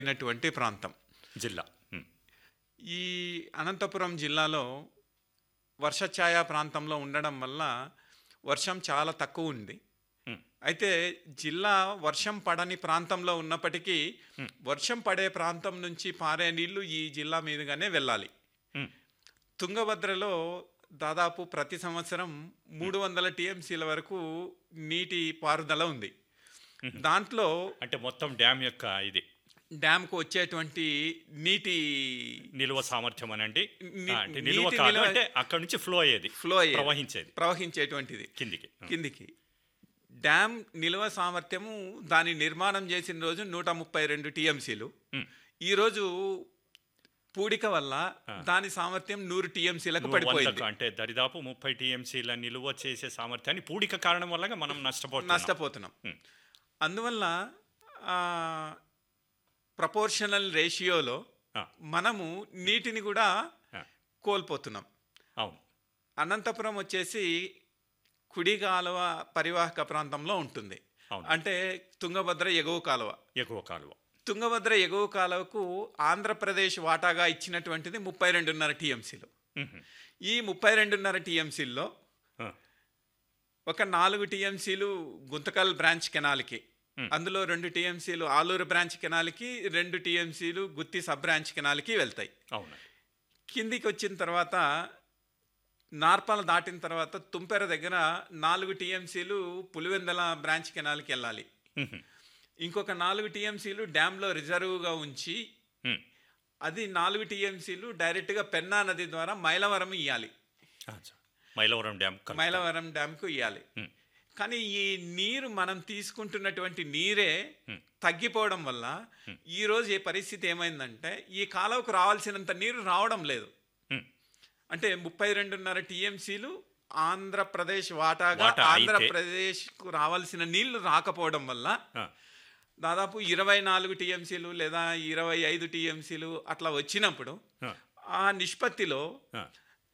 అయినటువంటి ప్రాంతం జిల్లా ఉమ్, ఈ అనంతపురం జిల్లాలో వర్షఛాయ ప్రాంతంలో ఉండడం వల్ల వర్షం చాలా తక్కువ ఉంది ఉమ్, అయితే జిల్లా వర్షం పడని ప్రాంతంలో ఉన్నప్పటికీ వర్షం పడే ప్రాంతం నుంచి పారే నీళ్లు ఈ జిల్లా మీదుగానే వెళ్ళాలి ఉమ్, తుంగభద్రలో దాదాపు ప్రతి సంవత్సరం మూడు వందల టీఎంసీల వరకు నీటి పారుదల ఉంది దాంట్లో అంటే మొత్తం డ్యామ్ యొక్క ఇది డ్యామ్కు వచ్చేటువంటి నీటి నిల్వ సామర్థ్యం అనండి ని- ఆ, అంటే నిల్వ నీటి కాదు నిల్వ- అంటే అక్కడ నుంచి ఫ్లో అయ్యేది ఫ్లో అయ్యేది. ప్రవహించేది ప్రవహించేటువంటిది కిందికి ఉమ్, కిందికి డ్యామ్ నిల్వ సామర్థ్యము దాని నిర్మాణం చేసిన రోజు నూట ముప్పై రెండు టీఎంసీలు ఉమ్. ఈరోజు పూడిక వల్ల దాని సామర్థ్యం నూరు టీఎంసీలకు పడిపోయింది వందకు అంటే దరిదాపు ముప్పై టీఎంసీల నిల్వ చేసే సామర్థ్యాన్ని పూడిక కారణం వల్ల మనం నష్టపోతున్నాం నష్టపోతున్నాం ఉమ్. అందువల్ల ప్రపోర్షనల్ రేషియోలో ఆ, మనము నీటిని కూడా ఆ, కోల్పోతున్నాం అవును అనంతపురం వచ్చేసి కుడి కాలువ పరివాహక ప్రాంతంలో ఉంటుంది అవును. అంటే తుంగభద్ర ఎగువ కాలువ ఎగువ కాలువ తుంగభద్ర ఎగువ కాలువకు ఆంధ్రప్రదేశ్ వాటాగా ఇచ్చినటువంటిది ముప్పై రెండున్నర టీఎంసీలు ఉహు, ఈ ముప్పై రెండున్నర టీఎంసీల్లో ఆ, ఒక నాలుగు టీఎంసీలు గుంతకల్ బ్రాంచ్ కెనాల్కి అందులో రెండు టీఎంసీలు ఆలూరు బ్రాంచ్ కెనాల్కి రెండు టీఎంసీలు గుత్తి సబ్ బ్రాంచ్ కెనాల్కి వెళ్తాయి అవును కిందికి వచ్చిన తర్వాత నార్పల దాటిన తర్వాత తుంపెర దగ్గర నాలుగు టీఎంసీలు పులివెందల బ్రాంచ్ కెనాల్కి వెళ్ళాలి ఉహు, ఇంకొక నాలుగు టీఎంసీలు డ్యాంలో రిజర్వ్గా ఉంచి ఉమ్, అది నాలుగు టీఎంసీలు డైరెక్ట్గా పెన్నా నది ద్వారా మైలవరం ఇవ్వాలి ఆ, చ- మైలవరం డ్యామ్ కలుపుతాం. మైలవరం డ్యాంకు ఇవ్వాలి ఉమ్, కానీ ఈ నీరు మనం తీసుకుంటున్నటువంటి నీరే తగ్గిపోవడం వల్ల ఈరోజు ఈ పరిస్థితి ఏమైందంటే ఈ కాలువకు రావాల్సినంత నీరు రావడం లేదు ఉమ్, అంటే ముప్పై రెండున్నర టీఎంసీలు ఆంధ్రప్రదేశ్ వాటాగా వాటా అయితే- ఆంధ్రప్రదేశ్కు రావాల్సిన నీళ్లు రాకపోవడం వల్ల ఆ, దాదాపు ఇరవై నాలుగు టీఎంసీలు లేదా ఇరవై ఐదు టీఎంసీలు అట్లా వచ్చినప్పుడు ఆ, ఆ నిష్పత్తిలో ఆ.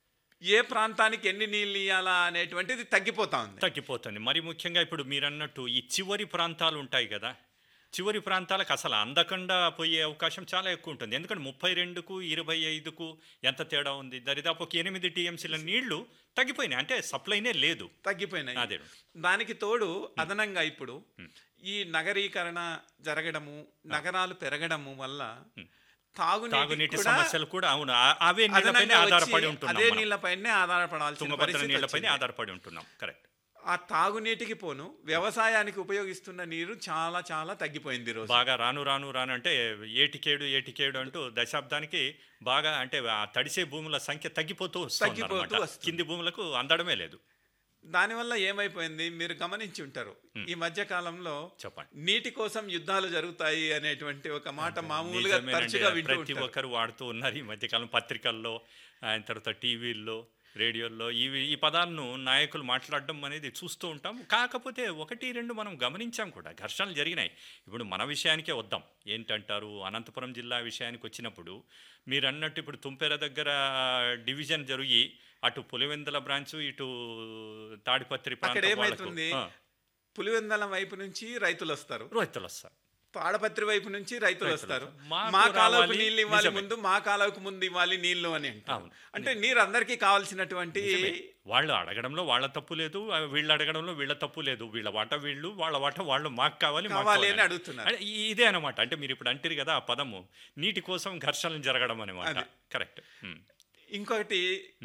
ఏ ప్రాంతానికి ఎన్ని నీళ్ళు ఇవ్వాలా అనేటువంటిది తగ్గిపోతా ఉంది తగ్గిపోతుంది మరి ముఖ్యంగా ఇప్పుడు మీరు అన్నట్టు ఈ చివరి ప్రాంతాలు ఉంటాయి కదా చివరి ప్రాంతాలకు అసలు అందకుండా పోయే అవకాశం చాలా ఎక్కువ ఉంటుంది ఎందుకంటే ముప్పై రెండుకు ఇరవై ఐదుకు ఎంత తేడా ఉంది దరిదాపు ఒక ఎనిమిది టీఎంసీల నీళ్లు తగ్గిపోయినాయి అంటే సప్లైనే లేదు తగ్గిపోయినాయి అదే దానికి తోడు అదనంగా ఇప్పుడు ఈ నగరీకరణ జరగడము నగరాలు పెరగడము వల్ల తాగునీటి తాగునీటి కూడా సమస్యలు కూడా అవును ఆ- అవే నీళ్ళపైనే అదనంగా వచ్చి ఆధారపడి ఉంటున్నాం అదే మనం. నీళ్లపైనే ఆధారపడాల్సిన తుంగభద్ర పరిస్థితి నీళ్లపైనే వచ్చింది. ఆధారపడి ఉంటున్నాం కరెక్ట్ ఆ తాగునీటికి పోను వ్యవసాయానికి ఉపయోగిస్తున్న నీరు చాలా చాలా తగ్గిపోయింది ఈ రోజు బాగా రాను రాను రాను అంటే ఏటికేడు ఏటికేడు అంటూ దశాబ్దానికి బాగా అంటే ఆ తడిసే భూముల సంఖ్య తగ్గిపోతూ వస్తుంది తగ్గిపోతూ అన్నమాట. వస్తుంది. కింది భూములకు అందడమే లేదు దానివల్ల ఏమైపోయింది మీరు గమనించి ఉంటారు ఈ మధ్య కాలంలో చెప్పండి నీటి కోసం యుద్ధాలు జరుగుతాయి అనేటువంటి ఒక మాట మామూలుగా నిజమేనండి. తరచుగా వింటూ ప్రతి ఉంటారు ఒక్కరు వాడుతూ ఉన్నారు ఈ మధ్యకాలం పత్రికల్లో ఆయన తర్వాత టీవీల్లో రేడియోల్లో ఇవి ఈ పదాలను నాయకులు మాట్లాడడం అనేది చూస్తూ ఉంటాం కాకపోతే ఒకటి రెండు మనం గమనించాం కూడా ఘర్షణలు జరిగినాయి ఇప్పుడు మన విషయానికే వద్దాం ఏంటంటారు అనంతపురం జిల్లా విషయానికి వచ్చినప్పుడు మీరు అన్నట్టు ఇప్పుడు తుంపెర దగ్గర డివిజన్ జరిగి అటు పులివెందుల బ్రాంచ్ ఇటు తాడిపత్రి అక్కడ ప్రాంతం వాళ్ళకు ఏమైతుంది ఆ, పులివెందల వైపు నుంచి రైతులు వస్తారు రైతులు వస్తారు తాడపత్రి వైపు నుంచి రైతులు వస్తారు మాకు మా కాలువకు రావాలి, నీళ్ళు ఇవ్వాలి నిజమే. ముందు మా కాలువకు ముందు ఇవ్వాలి నీళ్లు అని అంటారు అవును. అంటే నీరు అందరికీ కావాల్సినటువంటి వాళ్ళు అడగడంలో వాళ్ళ తప్పు లేదు ఆ వీళ్ళు అడగడంలో వీళ్ళ తప్పు లేదు వీళ్ళ వాట వీళ్ళు వాళ్ళ వాట వాళ్ళు మాకు కావాలి మాకు కావాలి అని కావాలి. అడుగుతున్నారు. అంటే ఈ- ఇదే అనమాట అంటే మీరు ఇప్పుడు అంటారు కదా ఆ పదము నీటి కోసం ఘర్షణలు జరగడం అనమాట కరెక్ట్ ఉమ్. ఇంకొకటి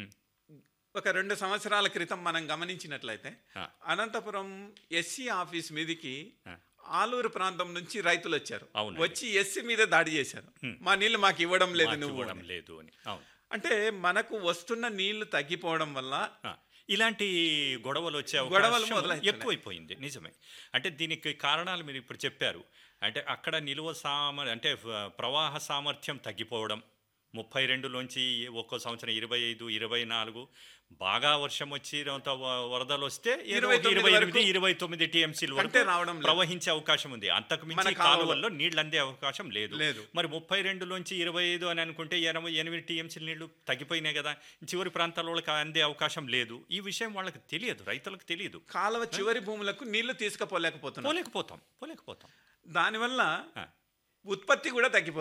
ఒక రెండు సంవత్సరాల క్రితం మనం గమనించినట్లయితే ఆ. అనంతపురం ఎస్సీ ఆఫీస్ మీదికి ఆ. ఆలూరు ప్రాంతం నుంచి రైతులు వచ్చారు అవునండి. వచ్చి ఎస్సీ మీద దాడి చేశారు మా నీళ్లు మాకు ఇవ్వడం లేదు మాకు నువ్వు ఇవ్వడం అని. లేదు అని అవును అంటే మనకు వస్తున్న నీళ్లు తగ్గిపోవడం వల్ల ఆ, ఇలాంటి గొడవలు వచ్చే గొడవలు అవకాశం మొదలవుతున్నాయి. ఎక్కువైపోయింది నిజమే అంటే దీనికి కారణాలు మీరు ఇప్పుడు చెప్పారు అంటే అక్కడ నిలువ సామ అంటే ఫ- ప్రవాహ సామర్థ్యం తగ్గిపోవడం ముప్పై రెండులోంచి ఒక్కో సంవత్సరం ఇరవై ఐదు ఇరవై నాలుగు బాగా వర్షం వచ్చి కొంత వ- వరదలు వస్తే ఏదో ఇరవై ఒక తొమ్మిది ఇరవై వరకు ఎనిమిది ఇరవై తొమ్మిది టీఎంసీలు కంటే రావడం లేదు. ప్రవహించే అవకాశం ఉంది అంతకు మన మించి కాలువలో. కాలువల్లో నీళ్లు అందే అవకాశం లేదు లేదు. మరి ముప్పై రెండులోంచి ఇరవై ఐదు అని అనుకుంటే ఎనభై ఎనిమిది టీఎంసీల నీళ్లు తగ్గిపోయినాయి కదా చివరి ప్రాంతాల వాళ్ళకి అందే అవకాశం లేదు ఈ విషయం వాళ్ళకి తెలియదు రైతులకు తెలియదు కాలువ చివరి భూములకు నీళ్లు తీసుకుపోలేకపోతున్నారు పోలేకపోతాం పోలేకపోతాం దానివల్ల ఆ, ఉత్పత్తి కూడా తగ్గిపోతుంది